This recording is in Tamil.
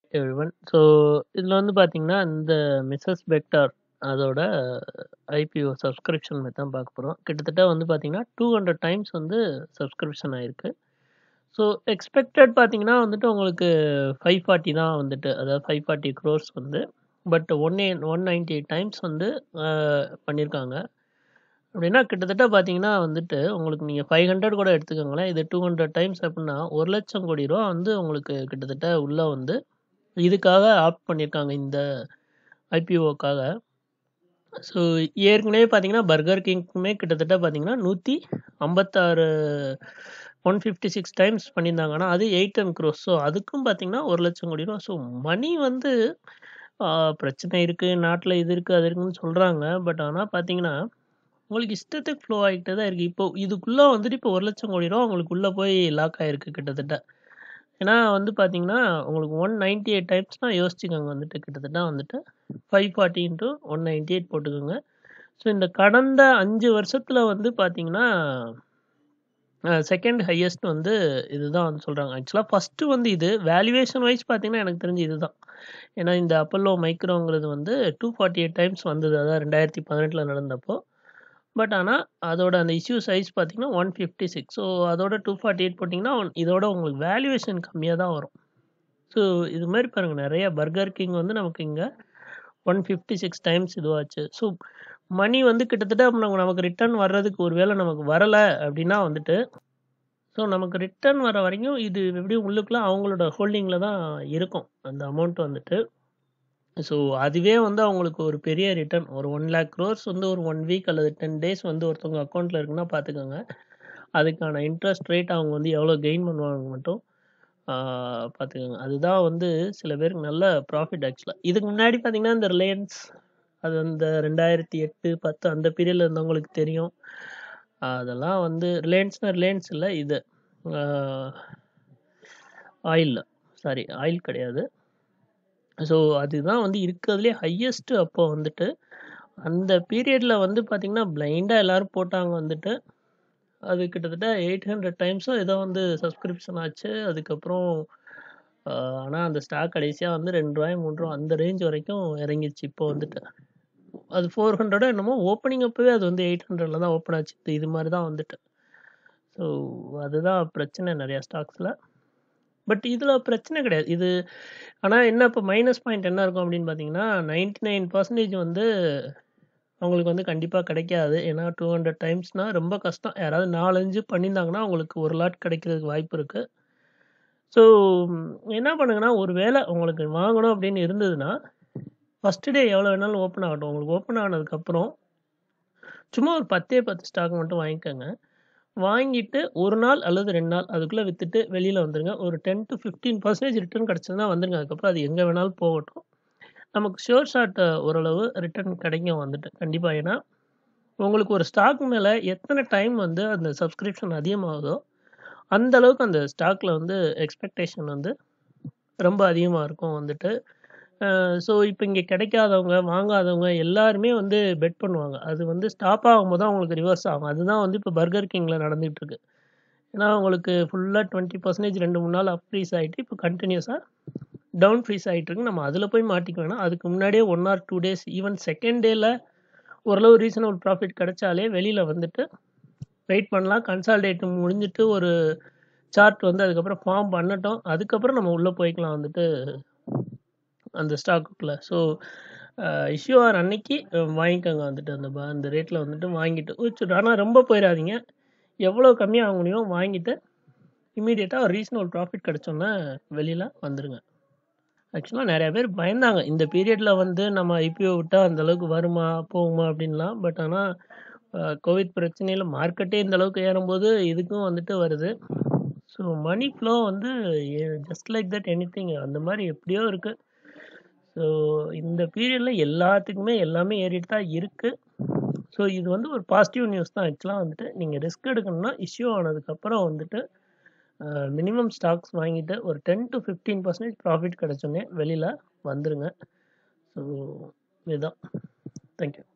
எவ்ரிவன். ஸோ இதில வந்து பார்த்தீங்கன்னா, இந்த மிஸ்ஸஸ் பெக்டார் அதோட ஐபிஓ சப்ஸ்கிரிப்ஷன் பத்தி தான் பார்க்க போறோம். கிட்டத்தட்ட வந்து பார்த்தீங்கன்னா, 200 டைம்ஸ் வந்து சப்ஸ்கிரிப்ஷன் ஆயிருக்கு. ஸோ எக்ஸ்பெக்டட் பார்த்தீங்கன்னா வந்துட்டு உங்களுக்கு 540 தான் வந்துட்டு அதாவது 540 க்ரோர்ஸ் வந்து. பட் ஒன்னே 198 டைம்ஸ் வந்து அ பண்ணியிருக்காங்க. அப்படின்னா கிட்டத்தட்ட பார்த்தீங்கன்னா வந்துட்டு, உங்களுக்கு நீங்க 500 கூட எடுத்துக்கோங்களேன். இது 200 டைம்ஸ் அப்படின்னா, ரூ. 1,00,000 கோடி ரூவா வந்து உங்களுக்கு கிட்டத்தட்ட உள்ள வந்து இதுக்காக ஆப்ட் பண்ணியிருக்காங்க. இந்த ஐபிஓக்காக. ஸோ ஏற்கனவே பார்த்தீங்கன்னா, பர்கர் கிங்க்குமே கிட்டத்தட்ட பார்த்தீங்கன்னா, 156 156 டைம்ஸ் பண்ணியிருந்தாங்க. ஆனா அது 810 க்ரோர்ஸ். ஸோ அதுக்கும் பார்த்தீங்கன்னா, ரூ. 1,00,000 கோடி ரூவா. ஸோ மணி வந்து ஆ பிரச்சனை இருக்கு, நாட்ல இது இருக்கு, அது இருக்குன்னு சொல்றாங்க. பட் ஆனா பார்த்தீங்கன்னா, உங்களுக்கு இஷ்டத்துக்கு ஃப்ளோ ஆயிட்டே தான் இருக்கு. இப்போ இதுக்குள்ள வந்துட்டு இப்போ ரூ. 1,00,000 கோடி ரூவா உங்களுக்கு உள்ள போய் லாக் ஆயிருக்கு கிட்டத்தட்ட. ஏன்னா வந்து பார்த்தீங்கன்னா, உங்களுக்கு 198 டைம்ஸ்னா யோசிச்சுக்கோங்க வந்துட்டு கிட்டத்தட்ட வந்துட்டு 540 இன்டூ 198 போட்டுக்கோங்க. ஸோ இந்த கடந்த 5 வருஷத்துல வந்து பார்த்தீங்கன்னா, அ செகண்ட் ஹையஸ்ட் வந்து இதுதான் வந்து சொல்றாங்க. ஆக்சுவலா ஃபர்ஸ்ட் வந்து இது வேல்யூவேஷன் வைஸ் பார்த்தீங்கன்னா, எனக்கு தெரிஞ்சு இதுதான். ஏன்னா இந்த அப்போலோ மைக்ரோங்கிறது வந்து 248 டைம்ஸ் வந்தது. அதான் 2018ல நடந்தப்போ. பட் ஆனா அதோட அந்த இஷ்யூ சைஸ் பார்த்தீங்கன்னா, 156 ஸோ அதோட 248 போட்டீங்கன்னா, இதோட உங்களுக்கு வேல்யூவேஷன் கம்மியா தான் வரும். ஸோ இது மாரி பாருங்க நெறைய பர்கர் கிங் வந்து நமக்கு இங்க 156 டைம்ஸ் இதுவாச்சு. ஸோ மணி வந்து கிட்டத்தட்ட நமக்கு நமக்கு ரிட்டர்ன் வர்றதுக்கு ஒரு வேள நமக்கு வரல அப்படின்னா வந்துட்டு, ஸோ நமக்கு ரிட்டர்ன் வர வரைக்கும் இது எப்படியும் உள்ளுக்குள்ள அவங்களோட ஹோல்டிங்ல தான் இருக்கும். அந்த அமௌண்ட் வந்துட்டு. ஸோ அதுவே வந்து அவங்களுக்கு ஒரு பெரிய ரிட்டர்ன். ஒரு 1,00,000 க்ரோர்ஸ் வந்து ஒரு 1 வீக் அல்லது 10 டேஸ் வந்து ஒருத்தவங்க அக்கவுண்ட்ல இருக்குன்னா பார்த்துக்கோங்க. அதுக்கான இன்ட்ரெஸ்ட் ரேட் அவங்க வந்து எவ்வளோ கெயின் பண்ணுவாங்க மட்டும் ஆ பார்த்துக்கோங்க. அதுதான் வந்து சில பேருக்கு நல்ல ப்ராஃபிட் ஆக்சுவலா. இதுக்கு முன்னாடி பார்த்தீங்கன்னா, இந்த ரிலையன்ஸ் அது அந்த 2008, 10 அந்த பீரியட்ல இருந்தவங்களுக்கு தெரியும். அதெல்லாம் வந்து ரிலையன்ஸ்னா ரிலையன்ஸ் இல்ல. இது ஆ ஆயில் சாரி ஆயில் கிடையாது. ஸோ அதுதான் வந்து இருக்கிறதுலயே ஹையஸ்ட் அப்போ வந்துட்டு. அந்த பீரியட்ல வந்து பார்த்தீங்கன்னா, பிளைண்டா எல்லாரும் போட்டாங்க வந்துட்டு. அது கிட்டத்தட்ட 800 டைம்ஸோ ஏதோ வந்து சப்ஸ்கிரிப்ஷன் ஆச்சு. அதுக்கப்புறம் ஆ ஆனா அந்த ஸ்டாக் கடைசியா வந்து ரூ. 2 ரூ. 3 அந்த ரேஞ்ச் வரைக்கும் இறங்கிருச்சு இப்போ வந்துட்டு. அது 400 என்னமோ ஓப்பனிங் அப்பவே அது வந்து 800ல தான் ஓப்பன் ஆச்சு. இது மாரி தான் வந்துட்டு. ஸோ அதுதான் பிரச்சனை நெறைய ஸ்டாக்ஸ்ல. பட் இதுல பிரச்சனை கிடையாது. இது ஆனா என்ன இப்ப மைனஸ் பாயிண்ட் என்ன இருக்கும் அப்படின்னு பார்த்தீங்கன்னா, 99% வந்து அவங்களுக்கு வந்து கண்டிப்பா கிடைக்காது. ஏன்னா 200 டைம்ஸ்னா ரொம்ப கஷ்டம். யாராவது 4, 5 பண்ணியிருந்தாங்கன்னா, உங்களுக்கு ஒரு லாட் கிடைக்கிறதுக்கு வாய்ப்பு இருக்கு. ஸோ என்ன பண்ணுங்கன்னா, ஒரு வேள உங்களுக்கு வாங்கணும் அப்படின்னு இருந்ததுன்னா, ஃபர்ஸ்ட் டே எவ்வளோ வேணாலும் ஓப்பன் ஆகட்டும். உங்களுக்கு ஓப்பன் ஆனதுக்கப்புறம் சும்மா ஒரு 10ஏ 10 ஸ்டாக் மட்டும் வாங்கிக்கோங்க. வாங்கிட்டு 1 நாள் அல்லது 2 நாள் அதுக்குள்ள வித்துட்டு வெளியில வந்துருங்க. ஒரு 10-15% ரிட்டர்ன் கிடைச்சதுன்னா வந்துருங்க. அதுக்கப்புறம் அது எங்க வேணாலும் போகட்டும். நமக்கு ஷூர் ஷாட் ஓரளவு ரிட்டர்ன் கிடைக்கும் வந்துட்டு. கண்டிப்பா. ஏன்னா, உங்களுக்கு ஒரு ஸ்டாக் மேல எத்தன டைம் வந்து அந்த சப்ஸ்கிரிப்ஷன் அதிகமாகுதோ, அந்த அளவுக்கு அந்த ஸ்டாக்ல வந்து எக்ஸ்பெக்டேஷன் வந்து ரொம்ப அதிகமா இருக்கும் வந்துட்டு. அ ஸோ இப்ப இங்க கிடைக்காதவங்க, வாங்காதவங்க எல்லாருமே வந்து பெட் பண்ணுவாங்க. அது வந்து ஸ்டாப் ஆகும்போது தான் உங்களுக்கு ரிவர்ஸ் ஆகும். அதுதான் வந்து இப்ப பர்கர் கிங்ல நடந்துட்டு இருக்கு. ஏன்னா உங்களுக்கு ஃபுல்லா 20% 2, 3 நாள் அப் ஃப்ரீஸ் ஆயிட்டு, இப்ப கன்டினியூஸா டவுன் ஃப்ரீஸ் ஆயிட்டு இருக்கு. நம்ம அதுல போய் மாட்டிக்க வேணாம். அதுக்கு முன்னாடியே 1 ஆர் 2 டேஸ் ஈவன் செகண்ட் டேல ஓரளவு ரீசனபிள் ப்ராஃபிட் கிடைச்சாலே வெளியில வந்துட்டு வெயிட் பண்ணலாம். கன்சாலிடேட் முடிஞ்சுட்டு ஒரு சார்ட் வந்து அதுக்கப்புறம் ஃபார்ம் பண்ணட்டும். அதுக்கப்புறம் நம்ம உள்ள போய்க்கலாம் வந்துட்டு அந்த ஸ்டாக்குக்குள்ள. ஸோ அ இஷ்யூ ஆகுற அன்னைக்கு வாங்கிக்கோங்க வந்துட்டு. அந்த ப அந்த ரேட்ல வந்துட்டு வாங்கிட்டு வச்சுட்டு ஆனா ரொம்ப போயிறாதீங்க. எவ்வளோ கம்மியா வாங்க முடியுமோ வாங்கிட்டு, இம்மீடியட்டா ஒரு ரீசனபிள் ப்ராஃபிட் கிடைச்சோனே வெளியில வந்துருங்க. ஆக்சுவலா நெறைய பேர் பயந்தாங்க. இந்த பீரியட்ல வந்து நம்ம ஐபிஓ விட்டா அந்த அளவுக்கு வருமா? போகுமா? அப்படின்லாம். பட் ஆனா அ கோவிட் பிரச்சனையில மார்க்கெட்டே இந்த அளவுக்கு ஏறும்போது இதுக்கும் வந்துட்டு வருது. ஸோ மனி ஃப்ளோ வந்து uh just like that anything அந்த மாரி எப்படியோ இருக்கு. ஸோ இந்த பீரியட்ல எல்லாத்துக்குமே எல்லாமே ஏறிட்டு தான் இருக்கு. ஸோ இது வந்து ஒரு பாசிட்டிவ் நியூஸ் தான் ஆக்சுவலா வந்துட்டு. நீங்க ரிஸ்க் எடுக்கணும்னா இஷ்யூ ஆனதுக்கப்புறம் வந்துட்டு அ மினிமம் ஸ்டாக்ஸ் வாங்கிட்டு ஒரு 10-15% ப்ராஃபிட் கிடைச்சோனே வெளியில வந்துருங்க. ஸோ இதுதான். Thank you.